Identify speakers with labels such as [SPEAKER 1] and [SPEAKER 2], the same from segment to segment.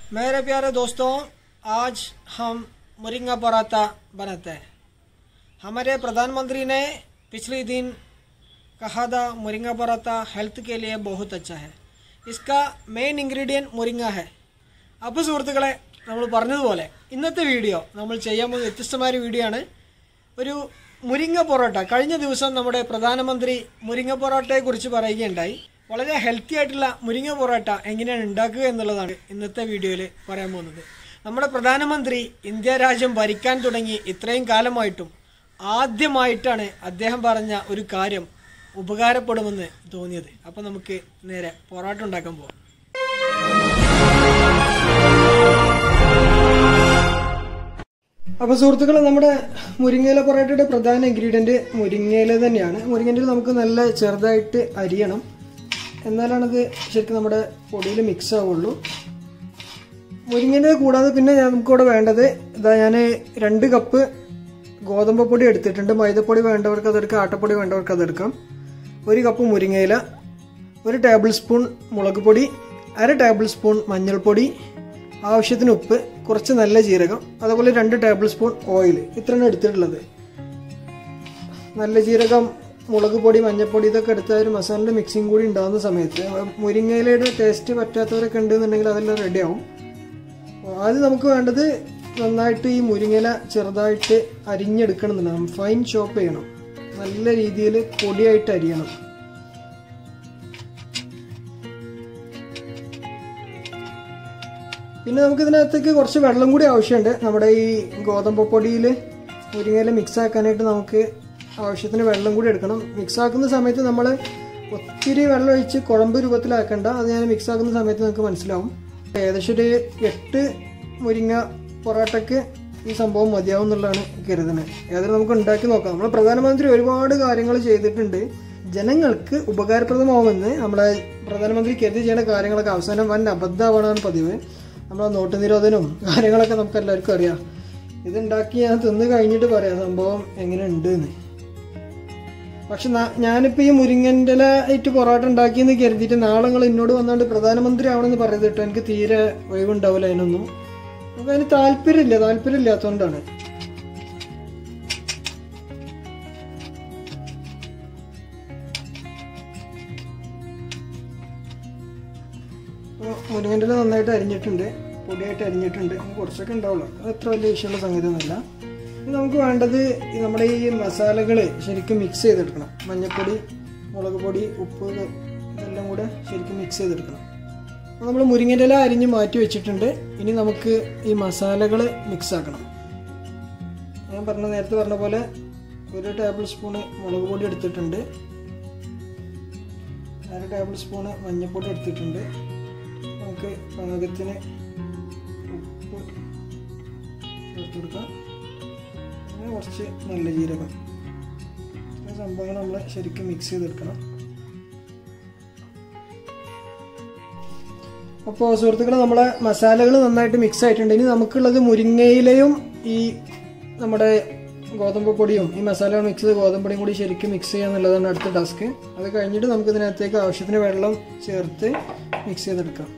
[SPEAKER 1] मेरे प्यारे दोस्तों आज हम मुरिंगा पराठा बनाते हैं हमारे प्रधानमंत्री ने पिछले दिन कहा था मुरिंगा पराठा हेल्थ के लिए बहुत अच्छा है इसका മെയിൻ ഇൻഗ്രീഡിയൻറ്റ് മുരിങ്ങ ഹെ അപ്പോൾ സുഹൃത്തുക്കളെ നമ്മൾ പറഞ്ഞതുപോലെ ഇന്നത്തെ വീഡിയോ നമ്മൾ ചെയ്യാൻ പോകുന്ന വ്യത്യസ്തമായ ഒരു വീഡിയോ ആണ് ഒരു മുരിങ്ങ പൊറോട്ട കഴിഞ്ഞ ദിവസം നമ്മുടെ പ്രധാനമന്ത്രി മുരിങ്ങ പൊറോട്ടയെക്കുറിച്ച് പറയുകയുണ്ടായി വളരെ ഹെൽത്തി ആയിട്ടുള്ള മുരിങ്ങ പൊറോട്ട എങ്ങനെയാണ് ഉണ്ടാക്കുക എന്നുള്ളതാണ് ഇന്നത്തെ വീഡിയോയിൽ പറയാൻ പോകുന്നത് നമ്മുടെ പ്രധാനമന്ത്രി ഇന്ത്യ രാജ്യം ഭരിക്കാൻ തുടങ്ങി ഇത്രയും കാലമായിട്ടും ആദ്യമായിട്ടാണ് അദ്ദേഹം പറഞ്ഞ ഒരു കാര്യം ഉപകാരപ്പെടുമെന്ന് തോന്നിയത് അപ്പോൾ നമുക്ക് നേരെ പൊറോട്ട ഉണ്ടാക്കാൻ പോവാം അപ്പോൾ സുഹൃത്തുക്കളെ നമ്മുടെ മുരിങ്ങയില പൊറോട്ടയുടെ പ്രധാന ഇൻഗ്രീഡിയൻറ്റ് മുരിങ്ങയില തന്നെയാണ് മുരിങ്ങയില നമുക്ക് നല്ല ചെറുതായിട്ട് അരിയണം എന്നാലാണത് ശരിക്കും നമ്മുടെ പൊടിയിൽ മിക്സ് ആവുള്ളൂ മുരിങ്ങയില കൂടാതെ പിന്നെ ഞാൻ നമുക്കിവിടെ വേണ്ടത് ഇതാ ഞാൻ രണ്ട് കപ്പ് ഗോതമ്പ് പൊടി എടുത്തിട്ടുണ്ട് മൈദപ്പൊടി വേണ്ടവർക്ക് അതെടുക്കാം ആട്ടപ്പൊടി വേണ്ടവർക്ക് അതെടുക്കാം ഒരു കപ്പ് മുരിങ്ങയില ഒരു ടേബിൾ സ്പൂൺ മുളക് പൊടി അര ടേബിൾ സ്പൂൺ മഞ്ഞൾപ്പൊടി ആവശ്യത്തിന് ഉപ്പ് കുറച്ച് നല്ല ജീരകം അതുപോലെ രണ്ട് ടേബിൾ സ്പൂൺ ഓയിൽ ഇത്രയാണ് എടുത്തിട്ടുള്ളത് നല്ല ജീരകം മുളക് പൊടി മഞ്ഞൾപ്പൊടി ഇതൊക്കെ എടുത്ത ഒരു മസാലയുടെ മിക്സിങ് കൂടി ഉണ്ടാകുന്ന സമയത്ത് മുരിങ്ങയിലയുടെ ടേസ്റ്റ് പറ്റാത്തവരൊക്കെ ഉണ്ടെന്നുണ്ടെങ്കിൽ അതെല്ലാം റെഡിയാവും ആദ്യം നമുക്ക് വേണ്ടത് നന്നായിട്ട് ഈ മുരിങ്ങയില ചെറുതായിട്ട് അരിഞ്ഞെടുക്കണം എന്നുള്ളതാണ് ഫൈൻ ചോപ്പ് ചെയ്യണം നല്ല രീതിയിൽ പൊടിയായിട്ട് അരിയണം പിന്നെ നമുക്ക് ഇതിനകത്തേക്ക് കുറച്ച് വെള്ളം കൂടി ആവശ്യമുണ്ട് നമ്മുടെ ഈ ഗോതമ്പ് പൊടിയിൽ മുരിങ്ങയില മിക്സ് ആക്കാനായിട്ട് നമുക്ക് ആവശ്യത്തിന് വെള്ളം കൂടി എടുക്കണം മിക്സ് ആക്കുന്ന സമയത്ത് നമ്മൾ ഒത്തിരി വെള്ളം ഒഴിച്ച് കുഴമ്പ് രൂപത്തിലാക്കണ്ട അത് ഞാൻ മിക്സ് ആക്കുന്ന സമയത്ത് നമുക്ക് മനസ്സിലാവും ഏകദേശം ഒരു എട്ട് മുരിങ്ങ പൊറോട്ടയ്ക്ക് ഈ സംഭവം മതിയാവും എന്നുള്ളതാണ് കരുതുന്നത് ഏതായാലും നമുക്ക് ഉണ്ടാക്കി നോക്കാം നമ്മുടെ പ്രധാനമന്ത്രി ഒരുപാട് കാര്യങ്ങൾ ചെയ്തിട്ടുണ്ട് ജനങ്ങൾക്ക് ഉപകാരപ്രദമാവുമെന്ന് നമ്മളെ പ്രധാനമന്ത്രി കരുതി ചെയ്യുന്ന കാര്യങ്ങളൊക്കെ അവസാനം വൻ അബദ്ധമാവാനാണ് പതിവ് നമ്മളെ നോട്ട് നിരോധനവും കാര്യങ്ങളൊക്കെ നമുക്ക് എല്ലാവർക്കും അറിയാം ഇതുണ്ടാക്കി ഞാൻ തിന്ന് കഴിഞ്ഞിട്ട് പറയാം സംഭവം എങ്ങനെ ഉണ്ട് എന്ന് പക്ഷെ ഞാനിപ്പോൾ ഈ മുരിങ്ങൻ്റെ ഇല ആയിട്ട് പൊറോട്ട ഉണ്ടാക്കിയെന്ന് കരുതിയിട്ട് നാളെ നിങ്ങൾ എന്നോട് വന്നുകൊണ്ട് പ്രധാനമന്ത്രി ആവണമെന്ന് പറയുന്നത് കേട്ടോ എനിക്ക് തീരെ ഒഴിവുണ്ടാവില്ല അതിനൊന്നും നമുക്ക് അതിന് താല്പര്യമില്ല താല്പര്യമില്ലാത്തതുകൊണ്ടാണ് മുരിങ്ങൻ്റെ ഇല നന്നായിട്ട് അരിഞ്ഞിട്ടുണ്ട് പൊടിയായിട്ട് അരിഞ്ഞിട്ടുണ്ട് കുറച്ചൊക്കെ ഉണ്ടാവുള്ളൂ അത് അത്ര വലിയ വിഷയമുള്ള സംഗതിയൊന്നുമല്ല ഇനി നമുക്ക് വേണ്ടത് ഈ നമ്മുടെ ഈ മസാലകൾ ശരിക്കും മിക്സ് ചെയ്തെടുക്കണം മഞ്ഞൾപ്പൊടി മുളക് പൊടി ഉപ്പ് ഇതെല്ലാം കൂടെ ശരിക്കും മിക്സ് ചെയ്തെടുക്കണം അപ്പോൾ നമ്മൾ മുരിങ്ങൻ്റെ ഇല അരിഞ്ഞ് മാറ്റി വെച്ചിട്ടുണ്ട് ഇനി നമുക്ക് ഈ മസാലകൾ മിക്സ് ആക്കണം ഞാൻ പറഞ്ഞ നേരത്തെ പറഞ്ഞ പോലെ ഒരു ടേബിൾ സ്പൂണ് മുളക് പൊടി എടുത്തിട്ടുണ്ട് അര ടേബിൾ സ്പൂണ് മഞ്ഞൾപ്പൊടി എടുത്തിട്ടുണ്ട് നമുക്ക് പാകത്തിന് ഉപ്പ് ചേർത്ത് കൊടുക്കാം പിന്നെ കുറച്ച് നല്ല ജീരകം ഈ സംഭവങ്ങൾ നമ്മൾ ശരിക്കും മിക്സ് ചെയ്തെടുക്കണം അപ്പോൾ സുഹൃത്തുക്കളെ നമ്മളെ മസാലകൾ നന്നായിട്ട് മിക്സ് ആയിട്ടുണ്ട് ഇനി നമുക്കുള്ളത് മുരിങ്ങയിലയും ഈ നമ്മുടെ ഗോതമ്പ് പൊടിയും ഈ മസാല മിക്സ് ചെയ്ത് ഗോതമ്പ് പൊടിയും കൂടി ശരിക്കും മിക്സ് ചെയ്യുക എന്നുള്ളതാണ് അടുത്ത ടാസ്ക് അത് കഴിഞ്ഞിട്ട് നമുക്ക് ഇതിനകത്തേക്ക് ആവശ്യത്തിന് വെള്ളം ചേർത്ത് മിക്സ് ചെയ്തെടുക്കാം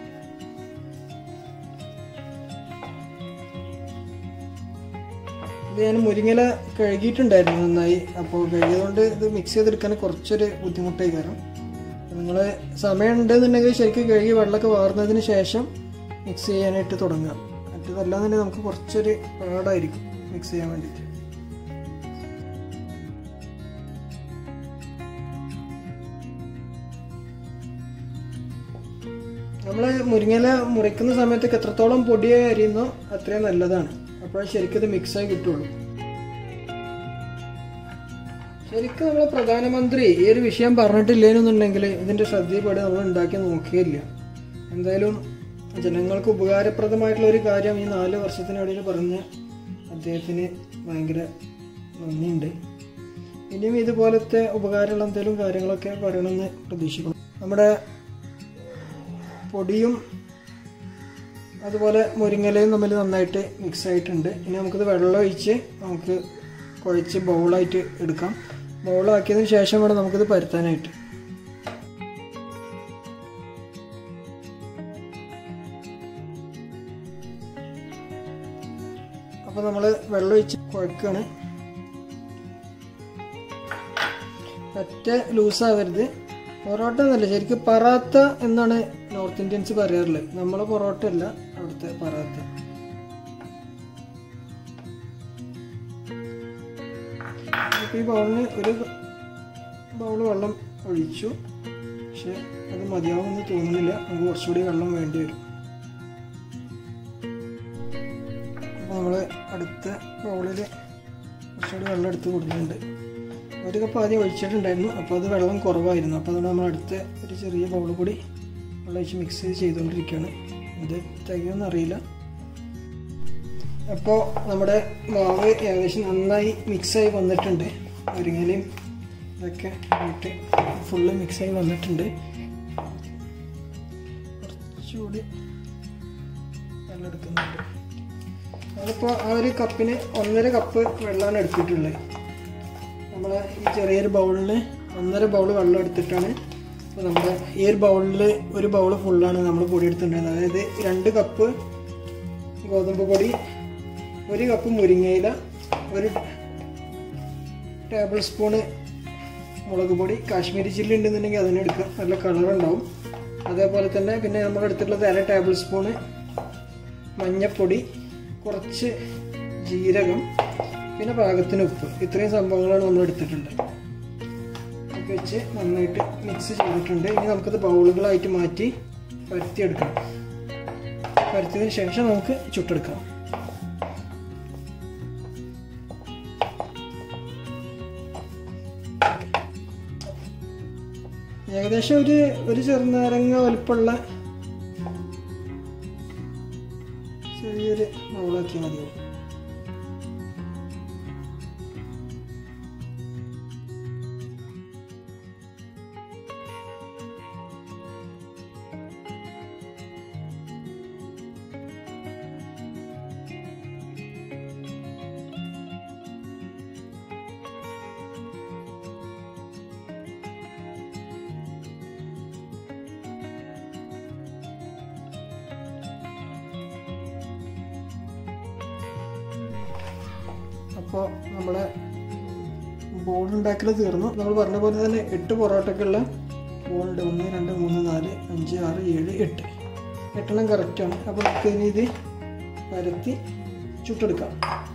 [SPEAKER 1] ഇത് ഞാൻ മുരിങ്ങയില കഴുകിയിട്ടുണ്ടായിരുന്നു നന്നായി അപ്പോൾ കഴുകിയതുകൊണ്ട് ഇത് മിക്സ് ചെയ്തെടുക്കാൻ കുറച്ചൊരു ബുദ്ധിമുട്ടായി കാരണം നിങ്ങൾ സമയം ഉണ്ടെന്നുണ്ടെങ്കിൽ ശരിക്കും കഴുകി വെള്ളമൊക്കെ വാർന്നതിന് ശേഷം മിക്സ് ചെയ്യാനായിട്ട് തുടങ്ങുക മറ്റേതല്ലാന്നുണ്ടെങ്കിൽ നമുക്ക് കുറച്ചൊരു പാടായിരിക്കും മിക്സ് ചെയ്യാൻ വേണ്ടിയിട്ട് നമ്മൾ മുരിങ്ങയില മുറിക്കുന്ന സമയത്തൊക്കെ എത്രത്തോളം പൊടിയായി അരിയുന്നോ അത്രയും നല്ലതാണ് അപ്പോഴേ ശരിക്കും ഇത് മിക്സായി കിട്ടുള്ളൂ ശരിക്കും നമ്മളെ പ്രധാനമന്ത്രി ഈ ഒരു വിഷയം പറഞ്ഞിട്ടില്ലേന്നുണ്ടെങ്കിൽ ഇതിൻ്റെ ശ്രദ്ധയിൽപ്പെടെ നമ്മൾ ഉണ്ടാക്കി നോക്കിയില്ല എന്തായാലും ജനങ്ങൾക്ക് ഉപകാരപ്രദമായിട്ടുള്ള ഒരു കാര്യം ഈ നാല് വർഷത്തിനിടയിൽ പറഞ്ഞ് അദ്ദേഹത്തിന് ഭയങ്കര നന്ദിയുണ്ട് ഇനിയും ഇതുപോലത്തെ ഉപകാരമുള്ള എന്തെങ്കിലും കാര്യങ്ങളൊക്കെ പറയണമെന്ന് പ്രതീക്ഷിക്കുന്നു നമ്മുടെ പൊടിയും അതുപോലെ മുരിങ്ങലയും തമ്മിൽ നന്നായിട്ട് മിക്സ് ആയിട്ടുണ്ട് ഇനി നമുക്കിത് വെള്ളം ഒഴിച്ച് നമുക്ക് കുഴച്ച് ബൗളായിട്ട് എടുക്കാം ബൗളാക്കിയതിന് ശേഷം വേണം നമുക്കിത് പരത്താനായിട്ട് വെള്ളം ഒഴിച്ച് കുഴക്കുകയാണ് ഒറ്റ ലൂസാവരുത് പൊറോട്ട എന്നല്ല ശരിക്കും പറാത്ത എന്നാണ് നോർത്ത് ഇന്ത്യൻസ് പറയാറുള്ളത് നമ്മളെ പൊറോട്ട അല്ല അവിടുത്തെ പറാത്ത അപ്പോൾ ഈ ബൗളിന് ഒരു ബൗൾ വെള്ളം ഒഴിച്ചു പക്ഷെ അത് മതിയാവുമെന്ന് തോന്നുന്നില്ല നമുക്ക് കുറച്ചുകൂടി വെള്ളം വേണ്ടി വരും അപ്പോൾ നമ്മൾ അടുത്ത ബൗളിൽ കുറച്ചുകൂടി വെള്ളം എടുത്ത് കൊടുക്കുന്നുണ്ട് ഒരു കപ്പ് ആദ്യം ഒഴിച്ചിട്ടുണ്ടായിരുന്നു അപ്പോൾ അത് വെള്ളം കുറവായിരുന്നു അപ്പോൾ അതുകൊണ്ട് നമ്മൾ അടുത്ത ഒരു ചെറിയ ബൗൾ കൂടി വെള്ളം ഒഴിച്ച് മിക്സ് ചെയ്തുകൊണ്ടിരിക്കുകയാണ് ഇത് തികയൊന്നും അറിയില്ല അപ്പോൾ നമ്മുടെ മാവ് ഏകദേശം നന്നായി മിക്സായി വന്നിട്ടുണ്ട് മുരിങ്ങയിലയും ഇതൊക്കെ ആയിട്ട് ഫുള്ള് മിക്സായി വന്നിട്ടുണ്ട് കുറച്ചുകൂടി വെള്ളം എടുക്കുന്നുണ്ട് അതിപ്പോൾ ആ ഒരു കപ്പിന് ഒന്നര കപ്പ് വെള്ളമാണ് എടുത്തിട്ടുള്ളത് നമ്മൾ ഈ ചെറിയൊരു ബൗളിൽ ഒന്നര ബൗൾ വെള്ളം എടുത്തിട്ടാണ് അപ്പോൾ നമ്മുടെ ഈ ഒരു ബൗളിൽ ഒരു ബൗൾ ഫുള്ളാണ് നമ്മൾ പൊടി എടുത്തിട്ടുണ്ടായിരുന്നത് അതായത് രണ്ട് കപ്പ് ഗോതമ്പ് പൊടി ഒരു കപ്പ് മുരിങ്ങയില ഒരു ടേബിൾ സ്പൂണ് മുളക് പൊടി കാശ്മീരി ചില്ലി ഉണ്ടെന്നുണ്ടെങ്കിൽ അതിന് എടുക്കാം നല്ല കളർ ഉണ്ടാവും അതേപോലെ തന്നെ പിന്നെ നമ്മൾ എടുത്തിട്ടുള്ളത് അര ടേബിൾ സ്പൂണ് മഞ്ഞപ്പൊടി കുറച്ച് ജീരകം പിന്നെ പാകത്തിന് ഉപ്പ് ഇത്രയും സംഭവങ്ങളാണ് നമ്മൾ എടുത്തിട്ടുണ്ട് ഒക്കെ വെച്ച് നന്നായിട്ട് മിക്സ് ചെയ്തിട്ടുണ്ട് ഇനി നമുക്കത് ബൗളുകളായിട്ട് മാറ്റി പരത്തിയെടുക്കണം പരത്തിയതിന് ശേഷം നമുക്ക് ചുട്ടെടുക്കാം ഏകദേശം ഒരു ഒരു ചെറുനാരങ്ങ വലുപ്പമുള്ള ചെറിയൊരു ബൗളാക്കിയാൽ മതിയാവും അപ്പോൾ നമ്മുടെ ബോൾ ഉണ്ടാക്കൽ തീർന്നു നമ്മൾ പറഞ്ഞ പോലെ തന്നെ എട്ട് പൊറോട്ടക്കുള്ള ബോളുണ്ട് ഒന്ന് രണ്ട് മൂന്ന് നാല് അഞ്ച് ആറ് ഏഴ് എട്ട് എട്ടെണ്ണം കറക്റ്റാണ് അപ്പോൾ നമുക്ക് ഇനി ഇത് പരത്തി ചുട്ടെടുക്കാം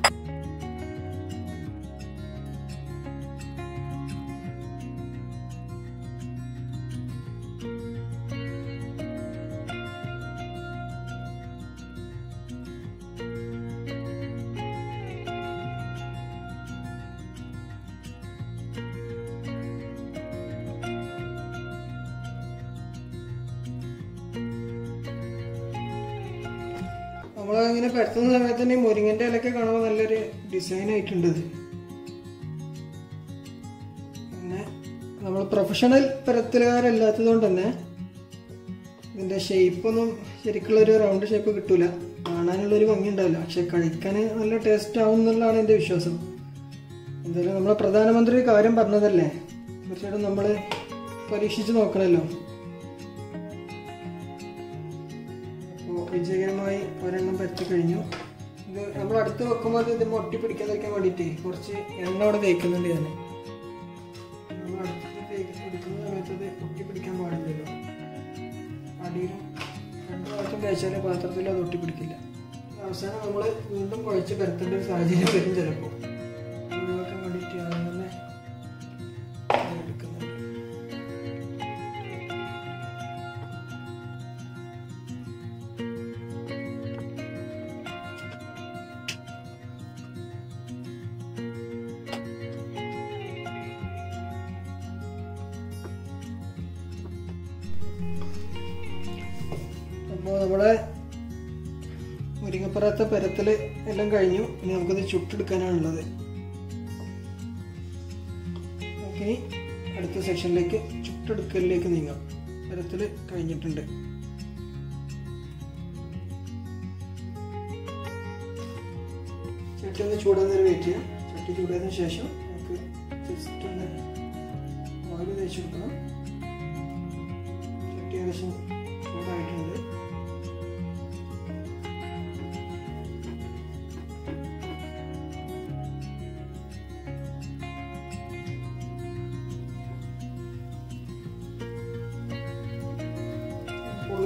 [SPEAKER 1] നമ്മൾ ഇങ്ങനെ പരത്തുന്ന സമയത്ത് തന്നെ ഈ മുരിങ്ങന്റെ ഇലയൊക്കെ കാണുമ്പോൾ നല്ലൊരു ഡിസൈൻ ആയിട്ടുണ്ട് ഇത് പിന്നെ നമ്മൾ പ്രൊഫഷണൽ പരത്തലുകാരല്ലാത്തത് കൊണ്ട് തന്നെ ഇതിന്റെ ഷേപ്പൊന്നും ശരിക്കുള്ള ഒരു റൗണ്ട് ഷേപ്പ് കിട്ടൂല കാണാനുള്ള ഒരു ഭംഗി ഉണ്ടാവില്ല പക്ഷെ കഴിക്കാൻ നല്ല ടേസ്റ്റ് ആവും എന്നുള്ളതാണ് എൻ്റെ വിശ്വാസം എന്തായാലും നമ്മളെ പ്രധാനമന്ത്രി ഒരു കാര്യം പറഞ്ഞതല്ലേ തീർച്ചയായിട്ടും നമ്മൾ പരീക്ഷിച്ച് നോക്കണമല്ലോ അപ്പോൾ വിജയകരമായി ഒരെണ്ണം പറ്റി കഴിഞ്ഞു ഇത് നമ്മൾ അടുത്ത് വെക്കുമ്പോൾ അത് ഇത് ഒട്ടി പിടിക്കാതിരിക്കാൻ വേണ്ടിയിട്ട് കുറച്ച് എണ്ണ അവിടെ തേക്കുന്നുണ്ട് ഞാൻ നമ്മൾ അടുത്ത് തേക്ക് എടുക്കുന്ന സമയത്ത് അത് ഒട്ടി പിടിക്കാൻ പാടില്ലല്ലോ അടിയിലും രണ്ട് പ്രാവശ്യം തേച്ചാലേ പാത്രത്തിൽ അത് ഒട്ടി പിടിക്കില്ല അവസാനം നമ്മൾ വീണ്ടും കുഴച്ച് പരത്തേണ്ട ഒരു സാഹചര്യം വരും ചിലപ്പോൾ ഒഴിവാക്കാൻ വേണ്ടിയിട്ട് ആദ്യം തന്നെ എടുക്കുന്നുണ്ട് അപ്പോൾ നമ്മുടെ മുരിങ്ങപ്പുറത്തെ പരത്തിൽ എല്ലാം കഴിഞ്ഞു ഇനി നമുക്കത് ചുട്ടെടുക്കാനാണുള്ളത് ഓക്കെ അടുത്ത സെക്ഷനിലേക്ക് ചുട്ടെടുക്കലിലേക്ക് നീങ്ങാം പരത്തിൽ കഴിഞ്ഞിട്ടുണ്ട് ചട്ടി ഒന്ന് ചൂടാന്നൊരു വെയിറ്റ് ചെയ്യാം ചട്ടി ചൂടായതിനു ശേഷം നമുക്ക് ജസ്റ്റ് ഒന്ന് ഓയിൽ തേച്ച് കൊടുക്കണം ചട്ടി ഏകദേശം ചൂടായിട്ടുണ്ട്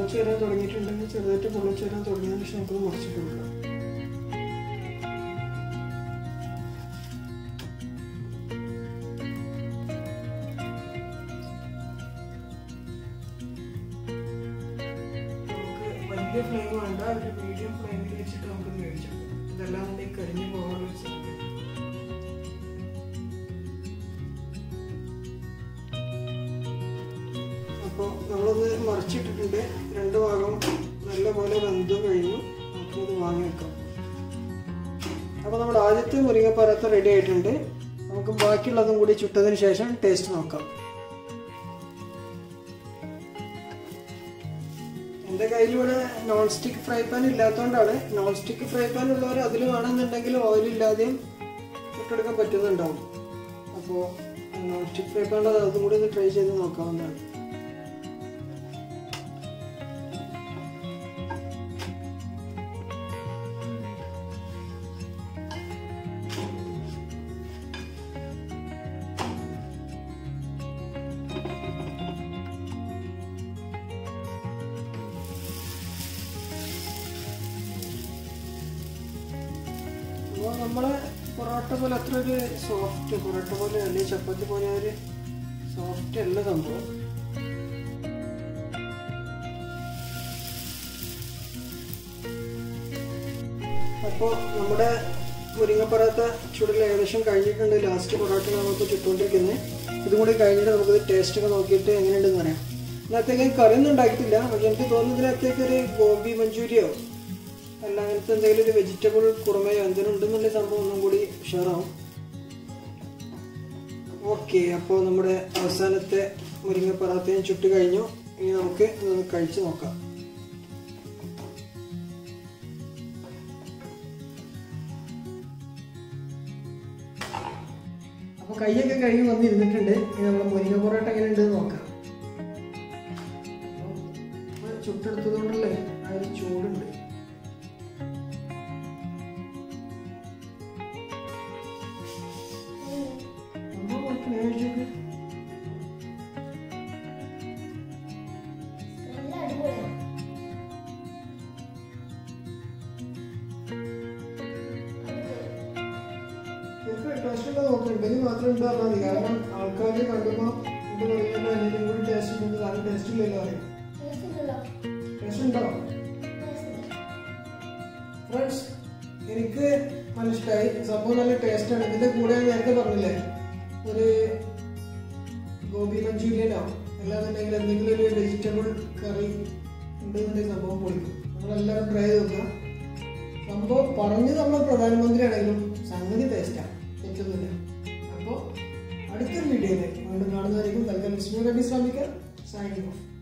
[SPEAKER 1] പൊള്ളച്ച് വരാൻ തുടങ്ങിയിട്ടുണ്ടെങ്കിൽ ചെറുതായിട്ട് പൊള്ളച്ച് വരാൻ തുടങ്ങിയതിന് ശേഷം നമുക്കത് മറിച്ചിട്ട് കൊടുക്കാം നമുക്ക് വലിയ ഫ്ലെയിം വേണ്ട ഒരു മീഡിയം ഫ്ലെയിമിൽ വെച്ചിട്ട് നമുക്ക് വേവിച്ചെടുക്കാം ഇതെല്ലാം കൊണ്ട് ഈ കരിഞ്ഞു പോകാനുള്ള ഒരു സാധ്യത അപ്പോൾ നമ്മളത് മറിച്ചിട്ടിട്ടുണ്ട് രണ്ട് ഭാഗം നല്ലപോലെ വെന്ത് കഴിഞ്ഞു നമുക്കത് വാങ്ങി വെക്കാം അപ്പോൾ നമ്മുടെ ആദ്യത്തെ മുരിങ്ങപ്പരത്ത് റെഡി ആയിട്ടുണ്ട് നമുക്ക് ബാക്കിയുള്ളതും കൂടി ചുട്ടതിന് ശേഷം ടേസ്റ്റ് നോക്കാം എൻ്റെ കയ്യിൽ ഇവിടെ നോൺ സ്റ്റിക്ക് ഫ്രൈ പാൻ ഇല്ലാത്തതുകൊണ്ടാണ് നോൺ സ്റ്റിക്ക് ഫ്രൈ പാൻ ഉള്ളവർ അതിൽ വേണമെന്നുണ്ടെങ്കിൽ ഓയിൽ ഇല്ലാതെയും ചുട്ടെടുക്കാൻ പറ്റുന്നുണ്ടാവും അപ്പോൾ നോൺ സ്റ്റിക്ക് ഫ്രൈ പാൻ അതും കൂടി ഒന്ന് ട്രൈ ചെയ്ത് നോക്കാവുന്നതാണ് അപ്പോൾ നമ്മളെ പൊറോട്ട പോലെ അത്ര ഒരു സോഫ്റ്റ് പൊറോട്ട പോലെ അല്ലെങ്കിൽ ചപ്പാത്തി പോലെ ഒരു സോഫ്റ്റ് അല്ല സംഭവം അപ്പോൾ നമ്മുടെ മുരിങ്ങപ്പറോട്ട ചുടൽ ഏകദേശം കഴിഞ്ഞിട്ടുണ്ട് ലാസ്റ്റ് പൊറോട്ട നമുക്ക് ചുട്ടുകൊണ്ടിരിക്കുന്നത് ഇതും കൂടി കഴിഞ്ഞിട്ട് നമുക്ക് ടേസ്റ്റ് ഒക്കെ നോക്കിയിട്ട് എങ്ങനെയുണ്ടെന്ന് പറയാം ഇതിനകത്തേക്ക് കറിയൊന്നും ഉണ്ടാക്കിയിട്ടില്ല പക്ഷെ എനിക്ക് തോന്നുന്നു ഇതിനകത്തേക്ക് ഒരു ഗോബി മഞ്ചൂരിയോ അല്ല അങ്ങനത്തെ എന്തെങ്കിലും ഒരു വെജിറ്റബിൾ കുറുമയോ എന്തെങ്കിലും ഉണ്ടെന്നുള്ള സംഭവം ഒന്നും കൂടി ഉഷാറാവും ഓക്കെ അപ്പോൾ നമ്മുടെ അവസാനത്തെ മുരിങ്ങ പറാത്തയും ചുട്ട് കഴിഞ്ഞു ഇനി നമുക്ക് ഇതൊന്ന് കഴിച്ചു നോക്കാം അപ്പോൾ കൈയൊക്കെ കഴുകി വന്നിരുന്നിട്ടുണ്ട് ഇനി നമ്മുടെ മുരിങ്ങ പൊറോട്ട എങ്ങനെ ഉണ്ടെന്ന് നോക്കാം അപ്പോൾ ചുട്ടെടുത്തത് കൊണ്ടല്ലേ ആ ഒരു ചൂടുണ്ട് അമ്മ കുറച്ച് മേടിച്ചേക്ക്. എനിക്ക് ടേസ്റ്റ് ഉണ്ടോ നോക്കണം ഉണ്ടെങ്കിൽ മാത്രം ഉണ്ട് പറഞ്ഞാൽ മതി കാരണം ആൾക്കാർ കണ്ടുമ്പോൾ ഇത് പറയുമ്പോൾ എന്തെങ്കിലും കൂടി ടേസ്റ്റ് ഉണ്ടെങ്കിൽ സാധനം ടേസ്റ്റ് ഇല്ലല്ലോ പറയും ടേസ്റ്റ് ഉണ്ടോ ഫ്രണ്ട്സ് എനിക്ക് നല്ല ഇഷ്ടമായി സംഭവം നല്ല ടേസ്റ്റാണ് ഇതിന്റെ കൂടെ ഞാൻ നേരത്തെ പറഞ്ഞില്ലേ ഒരു ഗോബി മഞ്ചൂരിയനോ അല്ലാന്നുണ്ടെങ്കിൽ എന്തെങ്കിലും ഒരു വെജിറ്റബിൾ കറി ഉണ്ടെന്നുണ്ടെങ്കിൽ സംഭവം പൊളിക്കും നമ്മളെല്ലാവരും ട്രൈ ചെയ്ത് നോക്കുക സംഭവം പറഞ്ഞു നമ്മൾ പ്രധാനമന്ത്രിയാണെങ്കിലും സംഗതി ടേസ്റ്റാണ് തെറ്റൊന്നുമില്ല അപ്പോൾ അടുത്തൊരു വീഡിയോയിൽ വീണ്ടും കാണുന്നതായിരിക്കും തൽക്കാലം വിസ്മയ ശ്രമിക്കുക സൈനിങ് ഓഫ്